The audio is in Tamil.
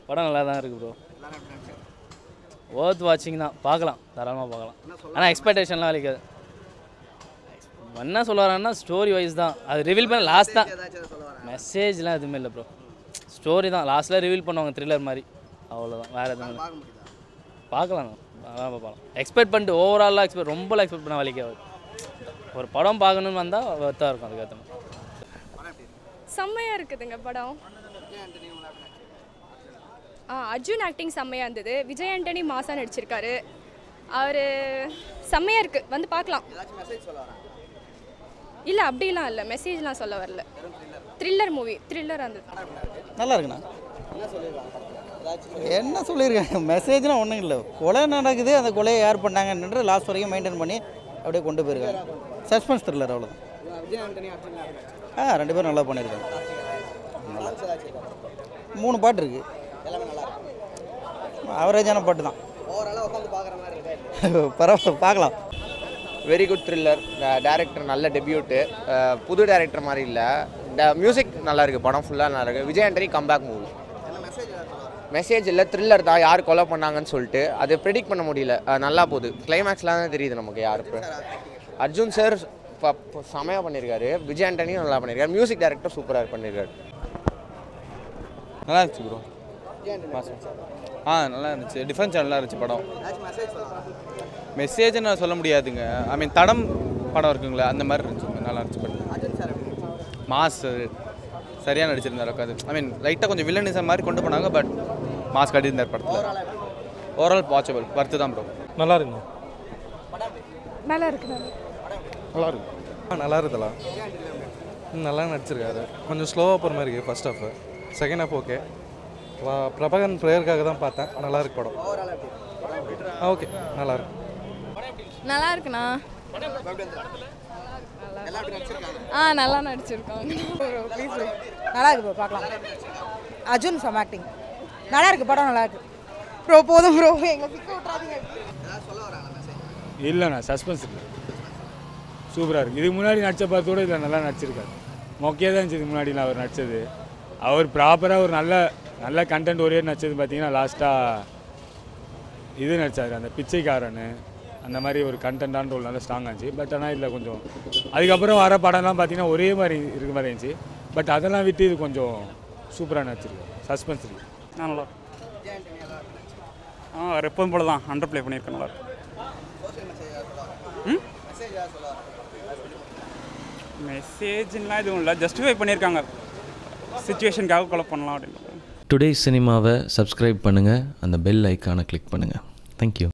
படம் நல்லா தான் இருக்குது ப்ரோ ஓர்த் வாட்சிங் தான் பார்க்கலாம் தாராளமாக பார்க்கலாம் ஆனால் எக்ஸ்பெக்டேஷன்லாம் அளிக்காது என்ன சொல்ல வராங்கன்னா ஸ்டோரி வைஸ் தான் அது ரிவீல் பண்ண லாஸ்ட் தான் மெசேஜ்லாம் எதுவுமே இல்லை ப்ரோ ஸ்டோரி தான் லாஸ்ட்டில் ரிவீல் பண்ணுவாங்க த்ரில்லர் மாதிரி அவ்வளோதான் வேறு எதுவும் இல்லை பார்க்கலாம் அதான் பார்க்கலாம் எக்ஸ்பெக்ட் பண்ணிட்டு ஓவராலாக எக்ஸ்பெக்ட் ரொம்பலாம் எக்ஸ்பெக்ட் பண்ண வலிக்காது ஒரு படம் பார்க்கணுன்னு வந்தால் ஒர்த்தாக இருக்கும் அதுக்கேற்ற மாதிரி செம்மையாக இருக்குதுங்க படம் ஆ அர்ஜுன் ஆக்டிங் செம்மையாக இருந்தது விஜய் ஆண்டனி மாசா நடிச்சிருக்காரு அவர் செம்மையாக இருக்குது வந்து பார்க்கலாம் இல்லை அப்படிலாம் இல்லை மெசேஜ்லாம் சொல்ல வரல த்ரில்லர் மூவி த்ரில்லர் இருந்தது நல்லா இருக்குண்ணா என்ன சொல்லியிருக்காங்க மெசேஜ்லாம் ஒன்றும் இல்லை கொலை நடக்குது அந்த கொலையை யார் பண்ணாங்கன்ற லாஸ்ட் வரைக்கும் மெயின்டைன் பண்ணி அப்படியே கொண்டு போயிருக்காங்க சஸ்பென்ஸ் த்ரில்லர் அவ்வளோதான் ஆ ரெண்டு பேரும் நல்லா பண்ணியிருக்காங்க நல்லா மூணு பாட்டு இருக்கு அவரேஜான பாட்டு தான் பரவாயில்ல பார்க்கலாம் வெரி குட் த்ரில்லர் டேரக்டர் நல்ல டெபியூட்டு புது டேரக்டர் மாதிரி இல்லை மியூசிக் நல்லா இருக்குது படம் ஃபுல்லாக நல்லா இருக்குது Vijay Antony comeback movie message இல்லை த்ரில்லர் தான் யார் கொலை பண்ணாங்கன்னு சொல்லிட்டு அது ப்ரெடிக்ட் பண்ண முடியல அஹ் நல்லா போகுது கிளைமேக்ஸ்லாம் தான் தெரியுது நமக்கு யாருக்கு அர்ஜுன் சார் செமையாக பண்ணியிருக்காரு விஜய் ஆண்டனியும் நல்லா பண்ணியிருக்காரு மியூசிக் டேரக்டர் சூப்பராக பண்ணியிருக்காரு நல்லா இருந்துச்சு ப்ரோ ஆ நல்லா இருந்துச்சு டிஃபரன்ஸ் நல்லா இருந்துச்சு படம் மெசேஜ் நான் சொல்ல முடியாதுங்க ஐ மீன் தடம் படம் இருக்குங்களே அந்த மாதிரி இருந்துச்சு நல்லா இருந்துச்சு படம் மாஸ் சரியாக நடிச்சிருந்தார் உட்காந்து ஐ மீன் லைட்டாக கொஞ்சம் வில்லனிசம் மாதிரி கொண்டு போனாங்க பட் மாஸ் கட்டியிருந்தார் படத்தில் ஓவரால் வாட்சபிள் வர்த்து தான் ப்ரோ நல்லா இருக்குங்க நல்லா இருக்கு நல்லா இருக்கு ஆ நல்லா இருக்குதா நல்லா நடிச்சிருக்காரு கொஞ்சம் ஸ்லோவாக போகிற மாதிரி இருக்குது first half second half okay பிரபகன் ப்ரேயருக்காக தான் பார்த்தேன் நல்லா இருக்கு படம் ஆ ஓகே நல்லா இருக்கு நல்லா இருக்குண்ணா ஆ நல்லா நடிச்சிருக்காங்க நல்லா இருக்கு ப்ரோ பார்க்கலாம் அர்ஜுன் சம் ஆக்டிங் நல்லா இருக்கு படம் நல்லா இருக்கு ப்ரோ போதும் ப்ரோ எங்க பிக்க விட்றாதீங்க இல்லைண்ணா சஸ்பென்ஸ் இல்லை சூப்பராக இருக்குது இதுக்கு முன்னாடி நடித்த பார்த்தோட இதில் நல்லா நடிச்சிருக்காரு மொக்கையாக தான் இருந்துச்சு இதுக்கு முன்னாடி நான் அவர் நடித்தது அவர் ப்ராப்பராக ஒரு நல்ல நல்ல கண்டென்ட் ஒரே நடிச்சது பார்த்தீங்கன்னா லாஸ்ட்டாக இது நடித்தார் அந்த பிச்சைக்காரன் அந்த மாதிரி ஒரு கண்டென்ட்டான ரோல் நல்லா ஸ்ட்ராங்காக இருந்துச்சு பட் ஆனால் இதில் கொஞ்சம் அதுக்கப்புறம் வர படம்லாம் பார்த்தீங்கன்னா ஒரே மாதிரி இருக்க மாதிரி இருந்துச்சு பட் அதெல்லாம் விட்டு இது கொஞ்சம் சூப்பராக நடிச்சிருக்கு சஸ்பென்ஸ் இருக்குது நல்லா ஆ அவர் எப்போதும் போல தான் அண்டர் ப்ளே பண்ணியிருக்கேன் நல்லா ம் மெசேஜ்லாம் எதுவும் இல்லை ஜஸ்டிஃபை பண்ணியிருக்காங்க சுச்சுவேஷனுக்காக கொலை பண்ணலாம் அப்படின்னு டுடே சினிமாவை சப்ஸ்கிரைப் பண்ணுங்கள் அந்த பெல் ஐக்கானை கிளிக் பண்ணுங்கள் தேங்க்யூ